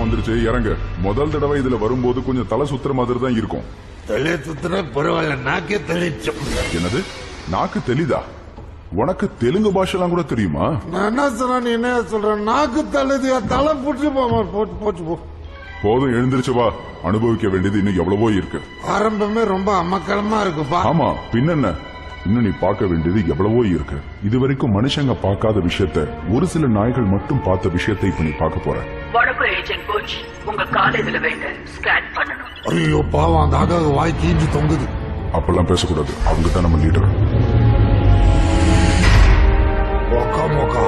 இடம் வந்துருச்சு இறங்க முதல் தடவை இதுல வரும்போது கொஞ்சம் தலை சுத்துற மாதிரி தான் இருக்கும் தலை சுத்துற பரவாயில்ல நாக்கே தெளிச்சோம் என்னது நாக்கு தெளிதா உனக்கு தெலுங்கு பாஷெல்லாம் கூட தெரியுமா நான் என்ன சொன்னேன் நீ என்ன சொல்ற நாக்கு தள்ளுது தலை புடிச்சு போமா போச்சு போச்சு போ போதும் எழுந்திருச்சு வா அனுபவிக்க வேண்டியது இன்னும் எவ்வளவோ இருக்கு ஆரம்பமே ரொம்ப அமக்கலமா இருக்குப்பா ஆமா பின்னென்ன இன்னும் நீ பார்க்க வேண்டியது எவ்வளவோ இருக்கு இதுவரைக்கும் மனுஷங்க பார்க்காத விஷயத்த ஒரு சில நாய்கள் மட்டும் பார்த்த விஷயத்தை இப்ப நீ பார்க்க போற வணக்கம் ஏஜென்ட் கோச் உங்க கால் இதுல வேண்ட ஸ்கேன் பண்ணணும் ஐயோ பாவம் அந்த ஆகாக வாய் கீஞ்சு தொங்குது அப்பெல்லாம் பேசக்கூடாது அவங்க தான் நம்ம லீடர் மொக்கா மொக்கா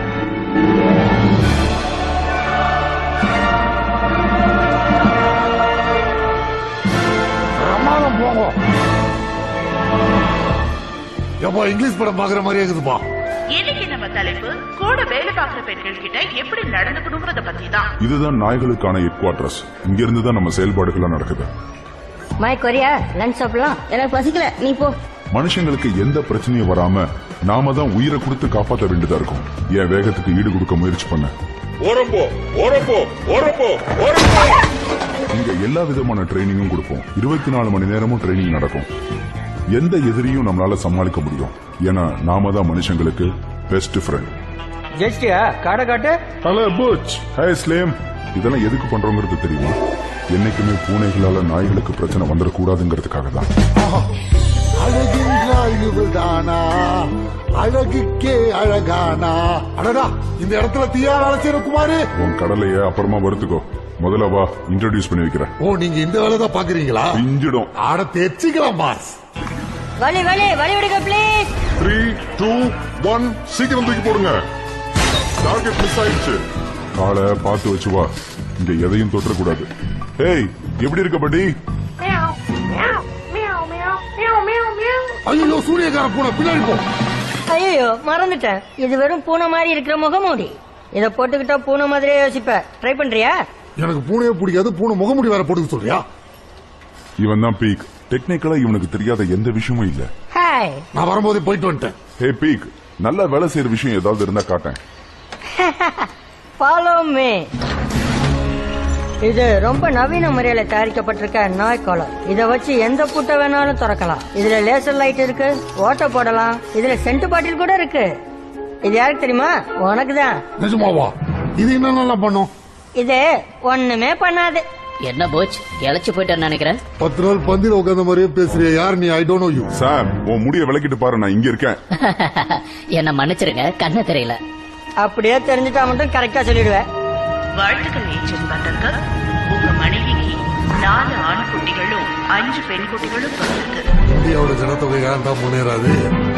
பிரமாதம் போங்க எப்பா இங்கிலீஷ் படம் பாக்குற மாதிரியே இருக்குதுப்பா இன்னைக்கு நம்ம தலைப்பு கூட வேலை பார்க்குற பெண்கள் கிட்ட எப்படி நடந்துக்கணுங்கிறத பத்தி தான் இதுதான் நாய்களுக்கான ஹெட் குவார்டர்ஸ் இங்க இருந்து தான் நம்ம செயல்பாடுகள்லாம் நடக்குது மை கொரியா லஞ்ச் சாப்பிடலாம் எனக்கு பசிக்கல நீ போ மனுஷங்களுக்கு எந்த பிரச்சனையும் வராம நாம தான் உயிரை கொடுத்து காப்பாற்ற வேண்டியதா இருக்கும் என் வேகத்துக்கு ஈடு கொடுக்க முயற்சி பண்ண ஓரம்போ ஓரம்போ ஓரம்போ ஓரம்போ இங்க எல்லா விதமான ட்ரைனிங்கும் கொடுப்போம் இருபத்தி நாலு மணி நேரமும் ட்ரைனிங் நடக்கும் எந்த எதிரியும் நம்மளால சமாளிக்க முடியும் ஏன்னா நாம தான் மனுஷங்களுக்கு பெஸ்ட் ஃப்ரெண்ட் ஜெயிச்சிட்டியா காடை காட்டு ஹலோ புச் ஹாய் ஸ்லேம் இதெல்லாம் எதுக்கு பண்றோங்கிறது தெரியுமா என்னைக்குமே பூனைகளால நாய்களுக்கு பிரச்சனை வந்துடக்கூடாதுங்கிறதுக்காக தான் அழகின்றாய் இவள்தானா அழகுக்கே அழகானா அடடா இந்த இடத்துல தீயா வேலை செய்யற குமாரு உன் கடலைய அப்புறமா வறுத்துக்கோ முதல்ல வா இன்ட்ரோடியூஸ் பண்ணி வைக்கிறேன் ஓ நீங்க இந்த வேலை தான் பாக்குறீங்களா பிஞ்சிடும் ஆட தேச்சிக்கலாம் பாஸ் வலி வலி வலி விடுங்க ப்ளீஸ் த்ரீ டூ ஒன் சீக்கிரம் தூக்கி போடுங்க டார்கெட் மிஸ் ஆயிடுச்சு காலை பார்த்து வச்சு வா இங்க எதையும் தொற்றக்கூடாது ஏய் எப்படி இருக்க பட்டி ஐயோ சூரியகார பூனை பின்னாடி போ ஐயோ மறந்துட்டேன் இது வெறும் பூனை மாதிரி இருக்கிற முகமூடி இத போட்டுக்கிட்டா பூனை மாதிரியே யோசிப்ப ட்ரை பண்றியா எனக்கு பூனையே பிடிக்காது பூனை முகமுடி வேற போட்டுக்க சொல்றியா இவன் தான் பீக் டெக்னிக்கலா இவனுக்கு தெரியாத எந்த விஷயமும் இல்ல ஹாய் நான் வரும்போதே போயிட்டு வந்துட்டேன் ஹே பீக் நல்லா வேலை செய்யற விஷயம் ஏதாவது இருந்தா காட்டேன் ஃபாலோ மீ இது ரொம்ப நவீன முறையில தயாரிக்கப்பட்டிருக்க நாய் காலர் இத வச்சு எந்த பூட்டை வேணாலும் திறக்கலாம் இதுல லேசர் லைட் இருக்கு ஓட்ட போடலாம் இதுல சென்ட் பாட்டில் கூட இருக்கு இது யாருக்கு தெரியுமா உனக்கு தான் நிஜமாவா இது என்னென்னலாம் பண்ணும் இது ஒண்ணுமே பண்ணாது என்ன போச் இழைச்சு போயிட்டேன்னு நினைக்கிறேன் பத்து நாள் பந்தில உட்காந்த மாதிரியே பேசுறிய யார் நீ I don't know you sir உன் முடிய விளக்கிட்டு பாரு நான் இங்க இருக்கேன் என்ன மன்னிச்சிருங்க கண்ணு தெரியல அப்படியே தெரிஞ்சுட்டா மட்டும் கரெக்டா சொல்லிடுவேன் வாழ்த்துக்கள் ஏஜென்ட் வந்தங்க உங்க மனைவிக்கு நாலு ஆண் குட்டிகளும் அஞ்சு பெண் குட்டிகளும் பிறந்திருக்கு இந்தியாவோட ஜனத்தொகை ஏன் தான் முன்னேறாது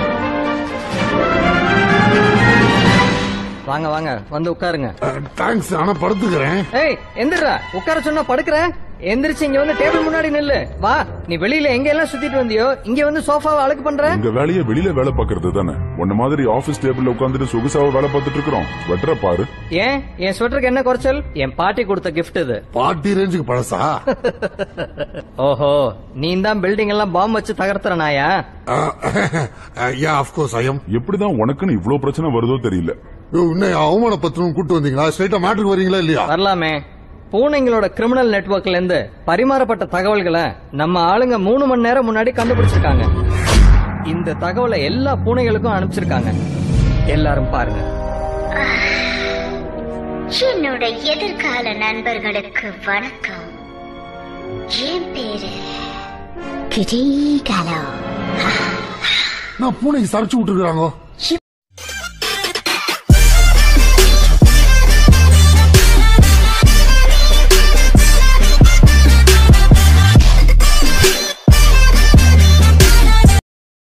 வாங்க வாங்க வந்து உட்காருங்க தேங்க்ஸ் ஆனா படுத்துக்கிறேன் ஏய் எந்திரா உட்கார சொன்னா படுக்கிறேன் எந்திரிச்சு இங்க வந்து டேபிள் முன்னாடி நில்லு வா நீ வெளியில எங்க எல்லாம் சுத்திட்டு வந்தியோ இங்க வந்து சோஃபாவை அழுக்கு பண்ற உங்க வேலையை வெளியில வேலை பாக்குறது தானே உன்ன மாதிரி ஆபீஸ் டேபிள்ல உட்காந்துட்டு சொகுசாவா வேலை பார்த்துட்டு இருக்கிறோம் வெட்டுற பாரு ஏன் என் ஸ்வெட்டருக்கு என்ன குறைச்சல் என் பாட்டி கொடுத்த gift இது பார்ட்டி ரேஞ்சுக்கு பழசா ஓஹோ நீ தான் பில்டிங் எல்லாம் பாம்பு வச்சு தகர்த்துற நாயா யா ஆஃப்கோர்ஸ் ஐயம் எப்படிதான் உனக்குன்னு இவ்ளோ பிரச்சனை வருதோ தெரியல இன்னும் அவமானப்பத்திரம் கூட்டு வந்தீங்களா ஸ்ட்ரைட்டா மேட்டருக்கு வரீங்களா இல்லையா வரலாமே பூனைங்களோட கிரிமினல் நெட்வொர்க்ல இருந்து பரிமாறப்பட்ட தகவல்களை நம்ம ஆளுங்க மூணு மணி நேரம் முன்னாடி கண்டுபிடிச்சிருக்காங்க இந்த தகவலை எல்லா பூனைகளுக்கும் அனுப்பிச்சிருக்காங்க எல்லாரும் பாருங்க என்னோட எதிர்கால நண்பர்களுக்கு வணக்கம் என் பேரு கிரீகலம் நான் பூனைக்கு சரிச்சு விட்டுருக்காங்க